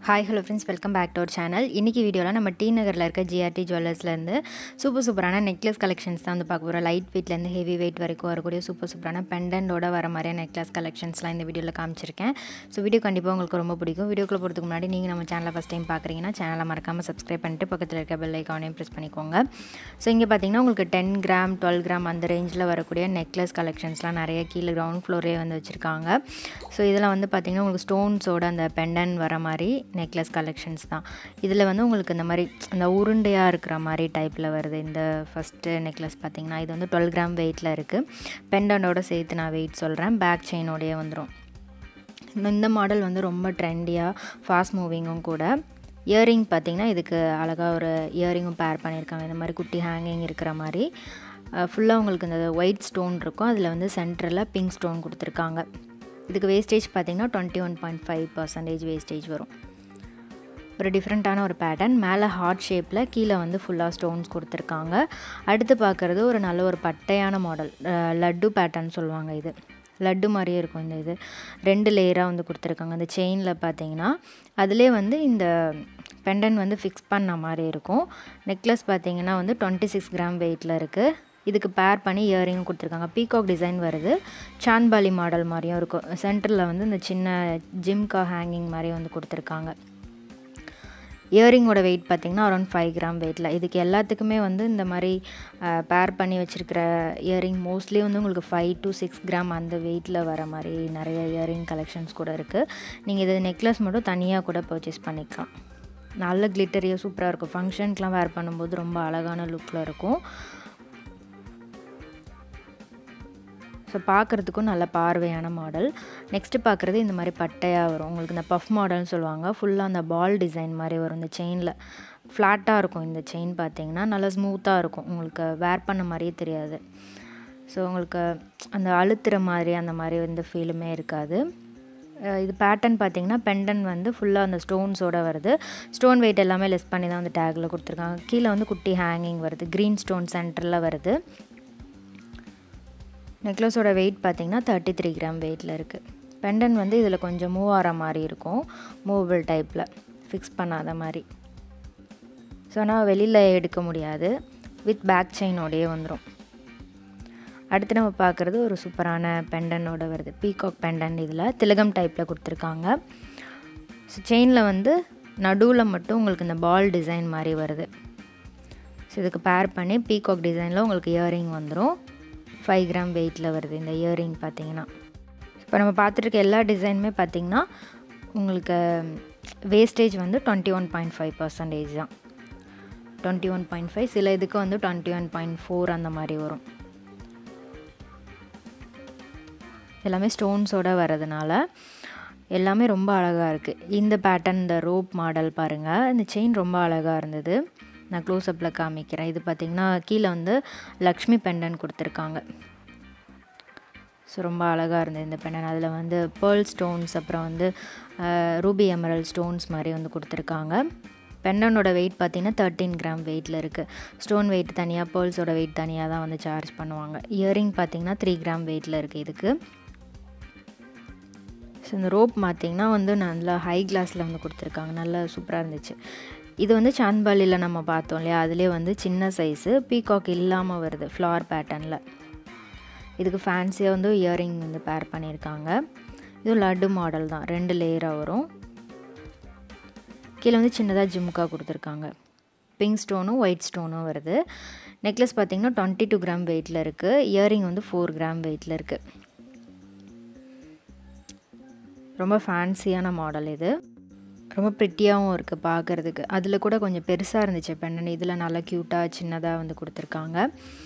hi hello friends welcome back to our channel இன்றைக்கி வீடியோவில் நம்ம டி நகரில் இருக்க ஜிஆர்டி ஜுவல்லர்ஸ்லேருந்து சூப்பர் சூப்பரான நெக்லஸ் கலெக்ஷன்ஸ் தான் வந்து பார்க்க போகிறோம் லைட் வெயிட்லேருந்து ஹெவி வெயிட் வரைக்கும் வரக்கூடிய சூப்பர் சூப்பரான பெண்டன்டோட வர மாதிரியான நெக்லஸ் கலெக்ஷன்ஸ்லாம் இந்த வீடியோவில் காமிச்சிருக்கேன் ஸோ வீடியோ கண்டிப்பாக உங்களுக்கு ரொம்ப பிடிக்கும் வீடியோக்குள்ள போகிறதுக்கு முன்னாடி நீங்கள் நம்ம சேனலை ஃபஸ்ட் டைம் பார்க்குறீங்கன்னா சேனலை மறக்காமல் சப்ஸ்கிரைப் பண்ணிட்டு பக்கத்தில் இருக்க பெல் ஐக்கானையும் ப்ரெஸ் பண்ணிக்கோங்க ஸோ இங்கே பார்த்தீங்கன்னா உங்களுக்கு டென் கிராம் டுவெல் கிராம் அந்த ரேஞ்சில் வரக்கூடிய நெக்லஸ் கலெக்ஷன்ஸ்லாம் நிறைய கீழே கிரவுண்ட் ஃப்ளோரே வந்து வச்சுருக்காங்க ஸோ இதில் வந்து பார்த்திங்கன்னா உங்களுக்கு ஸ்டோன்ஸோட அந்த பெண்டன் வர மாதிரி நெக்லஸ் கலெக்ஷன்ஸ் தான் இதில் வந்து உங்களுக்கு இந்த மாதிரி அந்த உருண்டையாக இருக்கிற மாதிரி டைப்பில் வருது இந்த ஃபஸ்ட்டு நெக்லஸ் பார்த்திங்கன்னா இது வந்து டுவெல் கிராம் வெயிட்டில் இருக்குது பெண்டனோட சேர்த்து நான் வெயிட் சொல்கிறேன் பேக் செயினோடையே வந்துடும் இந்த மாடல் வந்து ரொம்ப ட்ரெண்டியாக ஃபாஸ்ட் மூவிங்கும் கூட இயரிங் பார்த்திங்கன்னா இதுக்கு அழகாக ஒரு இயரிங்கும் பேர் பண்ணியிருக்காங்க இந்த மாதிரி குட்டி ஹேங்கிங் இருக்கிற மாதிரி ஃபுல்லாக உங்களுக்கு இந்த ஒயிட் ஸ்டோன் இருக்கும் அதில் வந்து சென்டரில் பிங்க் ஸ்டோன் கொடுத்துருக்காங்க இதுக்கு வேஸ்டேஜ் பார்த்திங்கன்னா twenty one point five percentage wastage வரும் ஒரு டிஃப்ரெண்ட்டான ஒரு பேட்டர்ன் மேலே ஹார்ட் ஷேப்பில் கீழே வந்து ஃபுல்லாக ஸ்டோன்ஸ் கொடுத்துருக்காங்க அடுத்து பார்க்குறது ஒரு நல்ல ஒரு பட்டையான மாடல் லட்டு பேட்டர்ன் சொல்லுவாங்க இது லட்டு மாதிரியே இருக்கும் இந்த இது ரெண்டு லேயராக வந்து கொடுத்துருக்காங்க அந்த செயினில் பார்த்தீங்கன்னா அதிலே வந்து இந்த பெண்டன் வந்து ஃபிக்ஸ் பண்ண மாதிரி இருக்கும் நெக்லஸ் பார்த்தீங்கன்னா வந்து டுவெண்ட்டி சிக்ஸ் கிராம் வெயிட்டில் இருக்குது இதுக்கு பேர் பண்ணி இயரிங்கும் கொடுத்துருக்காங்க பீகாக் டிசைன் வருது சாந்த்பாலி மாடல் மாதிரியும் இருக்கும் சென்டரில் வந்து இந்த சின்ன ஜிம்கா ஹேங்கிங் மாதிரி வந்து கொடுத்துருக்காங்க இயரிங்கோட வெயிட் பார்த்திங்கன்னா அரௌண்ட் ஃபைவ் கிராம் வெயிட்டில் இதுக்கு எல்லாத்துக்குமே வந்து இந்த மாதிரி பேர் பண்ணி வச்சுருக்கிற இயரிங் மோஸ்ட்லி வந்து உங்களுக்கு ஃபைவ் டு சிக்ஸ் கிராம் அந்த வெயிட்டில் வர மாதிரி நிறைய இயரிங் கலெக்ஷன்ஸ் கூட இருக்குது நீங்கள் இது நெக்லஸ் மட்டும் தனியாக கூட பர்ச்சேஸ் பண்ணிக்கலாம் நல்ல கிளிட்டரியாக சூப்பராக இருக்கும் ஃபங்க்ஷனுக்குலாம் வேர் பண்ணும்போது ரொம்ப அழகான லுக்கில் இருக்கும் ஸோ பார்க்குறதுக்கும் நல்ல பார்வையான மாடல் நெக்ஸ்ட்டு பார்க்குறது இந்த மாதிரி பட்டையாக வரும் உங்களுக்கு இந்த பஃப் மாடல்னு சொல்லுவாங்க ஃபுல்லாக அந்த பால் டிசைன் மாதிரி வரும் இந்த செயினில் ஃப்ளாட்டாக இருக்கும் இந்த செயின் பார்த்தீங்கன்னா நல்லா ஸ்மூத்தாக இருக்கும் உங்களுக்கு வேர் பண்ண மாதிரியே தெரியாது ஸோ உங்களுக்கு அந்த அழுத்துற மாதிரி அந்த மாதிரி வந்து ஃபீலுமே இருக்காது இது பேட்டர்ன் பார்த்தீங்கன்னா பெண்டன் வந்து ஃபுல்லாக அந்த ஸ்டோன்ஸோடு வருது ஸ்டோன் வெயிட் எல்லாமே லெஸ் பண்ணி தான் வந்து டேக்கில் கொடுத்துருக்காங்க கீழே வந்து குட்டி ஹேங்கிங் வருது க்ரீன் ஸ்டோன் சென்டரில் வருது நெக்லஸோட வெயிட் பார்த்திங்கன்னா தேர்ட்டி த்ரீ கிராம் வெயிட்டில் இருக்குது பெண்டன் வந்து இதில் கொஞ்சம் மூவ் ஆகிற மாதிரி இருக்கும் மூவபிள் டைப்பில் ஃபிக்ஸ் பண்ணாத மாதிரி ஸோ ஆனால் வெளியில் எடுக்க முடியாது வித் பேக் செயினோடையே வந்துடும் அடுத்து நம்ம பார்க்குறது ஒரு சூப்பரான பெண்டனோட வருது பீகாக் பெண்டன் இதில் திலகம் டைப்பில் கொடுத்துருக்காங்க ஸோ செயினில் வந்து நடுவில் மட்டும் உங்களுக்கு இந்த பால் டிசைன் மாதிரி வருது ஸோ இதுக்கு பேர் பண்ணி பீகாக் டிசைனில் உங்களுக்கு இயரிங் வந்துடும் ஃபைவ் கிராம் வெயிட்டில் வருது இந்த இயரிங் பார்த்தீங்கன்னா இப்போ நம்ம பார்த்துருக்க எல்லா டிசைனுமே பார்த்திங்கன்னா உங்களுக்கு வேஸ்டேஜ் வந்து twenty one point five percentage தான் டுவெண்ட்டி ஒன் பாயிண்ட் ஃபைவ் சில இதுக்கு வந்து டுவெண்ட்டி ஒன் பாயிண்ட் ஃபோர் அந்த மாதிரி வரும் எல்லாமே ஸ்டோன்ஸோடு வரதுனால எல்லாமே ரொம்ப அழகாக இருக்குது இந்த பேட்டர்ன் இந்த ரோப் மாடல் பாருங்கள் இந்த செயின் ரொம்ப அழகாக இருந்தது நான் க்ளோஸ்அப்பில் காமிக்கிறேன் இது பார்த்திங்கன்னா கீழே வந்து லக்ஷ்மி பெண்டன் கொடுத்துருக்காங்க ஸோ ரொம்ப அழகாக இருந்தது இந்த பெண்டன் அதில் வந்து பேர்ல் ஸ்டோன்ஸ் அப்புறம் வந்து ரூபி எமரல் ஸ்டோன்ஸ் மாதிரி வந்து கொடுத்துருக்காங்க பெண்டனோட வெயிட் பார்த்திங்கன்னா தேர்ட்டீன் கிராம் வெயிட்டில் இருக்குது ஸ்டோன் வெயிட் தனியாக பேர்ல்ஸோட வெயிட் தனியாக தான் வந்து சார்ஜ் பண்ணுவாங்க இயரிங் பார்த்திங்கன்னா த்ரீ கிராம் வெயிட்டில் இருக்குது இதுக்கு ஸோ இந்த ரோப் பார்த்திங்கன்னா வந்து நல்லா ஹை கிளாஸில் வந்து கொடுத்துருக்காங்க நல்லா சூப்பராக இருந்துச்சு இது வந்து சாந்த்பாலியில் நம்ம பார்த்தோம் இல்லையா அதிலே வந்து சின்ன சைஸு பீகாக் இல்லாமல் வருது ஃப்ளார் பேட்டர்னில் இதுக்கு ஃபேன்சியாக வந்து இயரிங் வந்து பேர் பண்ணியிருக்காங்க இது லட்டு மாடல் தான் ரெண்டு லேயராக வரும் கீழே வந்து சின்னதாக ஜிம்கா கொடுத்துருக்காங்க பிங்க் ஸ்டோனும் ஒயிட் ஸ்டோனும் வருது நெக்லஸ் பார்த்திங்கன்னா டுவெண்ட்டி டூ கிராம் வெயிட்டில் இருக்குது இயரிங் வந்து ஃபோர் கிராம் வெயிட்டில் இருக்குது ரொம்ப ஃபேன்சியான மாடல் இது ரொம்ப ப்ரிட்டியாகவும் இருக்குது பார்க்குறதுக்கு அதில் கூட கொஞ்சம் பெருசாக இருந்துச்சு பெண்ணன் இதில் நல்லா க்யூட்டாக சின்னதாக வந்து கொடுத்துருக்காங்க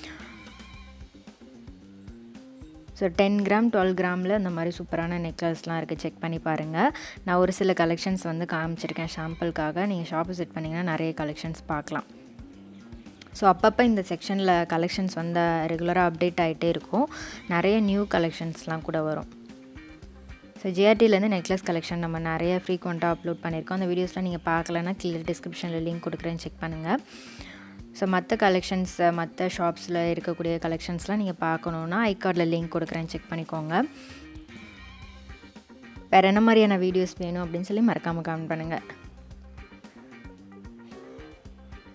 ஸோ டென் கிராம் டுவெல் கிராமில் இந்த மாதிரி சூப்பரான நெக்லஸ்லாம் இருக்குது செக் பண்ணி பாருங்கள் நான் ஒரு சில கலெக்ஷன்ஸ் வந்து காமிச்சிருக்கேன் ஷாம்பிளுக்காக நீங்கள் ஷாப்பு செட் பண்ணிங்கன்னா நிறைய கலெக்ஷன்ஸ் பார்க்கலாம் ஸோ அப்பப்போ இந்த செக்ஷனில் கலெக்ஷன்ஸ் வந்து ரெகுலராக அப்டேட் ஆகிட்டே இருக்கும் நிறைய நியூ கலெக்ஷன்ஸ்லாம் கூட வரும் ஸோ ஜிஆர்டிலேருந்து நெக்லஸ் கலெக்ஷன் நம்ம நிறைய ஃப்ரீக்வெண்ட்டாக அப்லோட் பண்ணியிருக்கோம் அந்த வீடியோஸ்லாம் நீங்கள் பார்க்கலன்னா கீழே டிஸ்கிரிப்ஷனில் லிங்க் கொடுக்குறேன்னு செக் பண்ணுங்கள் ஸோ மற்ற கலெக்ஷன்ஸ் மற்ற ஷாப்ஸில் இருக்கக்கூடிய கலெக்ஷன்ஸ்லாம் நீங்கள் பார்க்கணுன்னா ஐகார்டில் லிங்க் கொடுக்குறேன் செக் பண்ணிக்கோங்க வேறு என்ன மாதிரியான வீடியோஸ் வேணும் அப்படின்னு சொல்லி மறக்காமல் கமெண்ட் பண்ணுங்கள்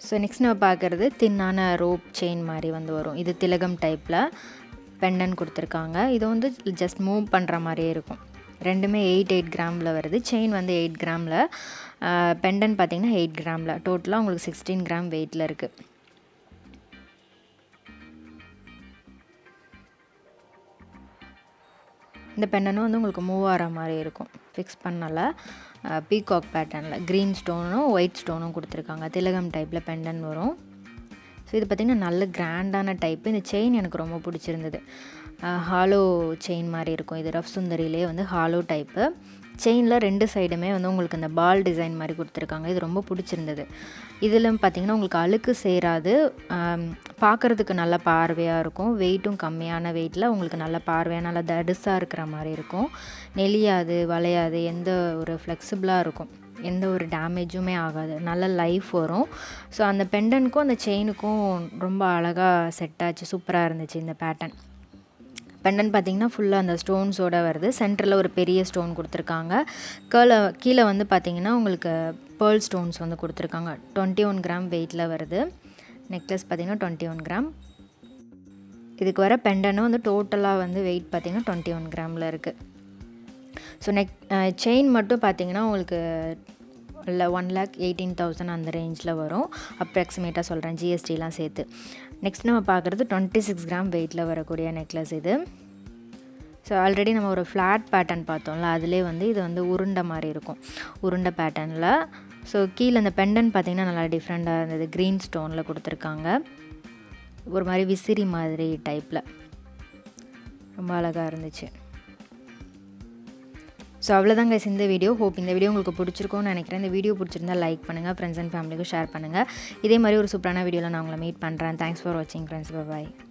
ஸோ நெக்ஸ்ட் நம்ம பார்க்குறது தின்னான ரோப் செயின் மாதிரி வந்து வரும் இது திலகம் டைப்பில் பெண்டன் கொடுத்துருக்காங்க இது வந்து ஜஸ்ட் மூவ் பண்ணுற மாதிரியே இருக்கும் ரெண்டுமே எயிட் எயிட் கிராமில் வருது செயின் வந்து எயிட் கிராமில் பெண்டன் பார்த்திங்கன்னா எயிட் கிராமில் டோட்டலாக உங்களுக்கு சிக்ஸ்டீன் கிராம் வெயிட்டில் இருக்குது இந்த பெண்டனும் வந்து உங்களுக்கு மூவ் ஆகிற மாதிரி இருக்கும் ஃபிக்ஸ் பண்ணல பீகாக் பேட்டர்னில் க்ரீன் ஸ்டோனும் ஒயிட் ஸ்டோனும் கொடுத்துருக்காங்க திலகம் டைப்பில் பெண்டன் வரும் ஸோ இது பார்த்திங்கன்னா நல்ல கிராண்டான டைப்பு இந்த செயின் எனக்கு ரொம்ப பிடிச்சிருந்தது ஹாலோ செயின் மாதிரி இருக்கும் இது ரஃப் சுந்தரிலே வந்து ஹாலோ டைப்பு செயினில் ரெண்டு சைடுமே வந்து உங்களுக்கு இந்த பால் டிசைன் மாதிரி கொடுத்துருக்காங்க இது ரொம்ப பிடிச்சிருந்தது இதில் பார்த்திங்கன்னா உங்களுக்கு அழுக்கு சேராது பார்க்குறதுக்கு நல்ல பார்வையாக இருக்கும் வெயிட்டும் கம்மியான வெயிட்டில் உங்களுக்கு நல்ல பார்வையாக நல்லா தடுசாக இருக்கிற மாதிரி இருக்கும் நெளியாது வளையாது எந்த ஒரு ஃப்ளெக்சிபிளாக இருக்கும் எந்த ஒரு டேமேஜுமே ஆகாது நல்ல லைஃப் வரும் ஸோ அந்த பெண்டனுக்கும் அந்த செயினுக்கும் ரொம்ப அழகாக செட் ஆச்சு சூப்பராக இருந்துச்சு இந்த பேட்டர்ன் பெண்டன் பார்த்திங்கன்னா ஃபுல்லாக அந்த ஸ்டோன்ஸோடு வருது சென்டரில் ஒரு பெரிய ஸ்டோன் கொடுத்துருக்காங்க கீழே கீழே வந்து பார்த்திங்கன்னா உங்களுக்கு பேர்ல் ஸ்டோன்ஸ் வந்து கொடுத்துருக்காங்க டுவெண்ட்டி ஒன் கிராம் வெயிட்டில் வருது நெக்லஸ் பார்த்திங்கன்னா டுவெண்ட்டி ஒன் கிராம் இதுக்கு வர பெண்டனும் வந்து டோட்டலாக வந்து வெயிட் பார்த்திங்கன்னா டுவெண்ட்டி ஒன் கிராமில் இருக்குது ஸோ நெக் செயின் மட்டும் பார்த்திங்கன்னா உங்களுக்கு இல்லை ஒன் லேக் எயிட்டீன் தௌசண்ட் அந்த ரேஞ்சில் வரும் அப்ராக்சிமேட்டாக சொல்கிறேன் ஜிஎஸ்டிலாம் சேர்த்து நெக்ஸ்ட் நம்ம பார்க்குறது டுவெண்ட்டி சிக்ஸ் கிராம் வெயிட்டில் வரக்கூடிய நெக்லஸ் இது ஸோ ஆல்ரெடி நம்ம ஒரு ஃப்ளாட் பேட்டர்ன் பார்த்தோம்ல அதிலே வந்து இது வந்து உருண்டை மாதிரி இருக்கும் உருண்டை பேட்டர்னில் ஸோ கீழே இந்த பெண்டன் பார்த்திங்கன்னா நல்லா டிஃப்ரெண்ட்டாக இருந்தது க்ரீன் ஸ்டோனில் கொடுத்துருக்காங்க ஒரு மாதிரி விசிறி மாதிரி டைப்பில் ரொம்ப அழகாக இருந்துச்சு ஸோ அவ்வளோதான் கைஸ் இந்த வீடியோ ஹோப் இந்த வீடியோ உங்களுக்கு பிடிச்சிருக்கும்னு நினைக்கிறேன் இந்த வீடியோ பிடிச்சிருந்தா லைக் பண்ணுங்கள் ஃப்ரெண்ட்ஸ் அண்ட் ஃபேமிலிக்கும் ஷேர் பண்ணுங்கள் இதே மாதிரி ஒரு சூப்பரான வீடியோவில் நான் உங்களை மீட் பண்ணுறேன் தேங்க்ஸ் ஃபார் வாட்சிங் ஃப்ரெண்ட்ஸ் பாய்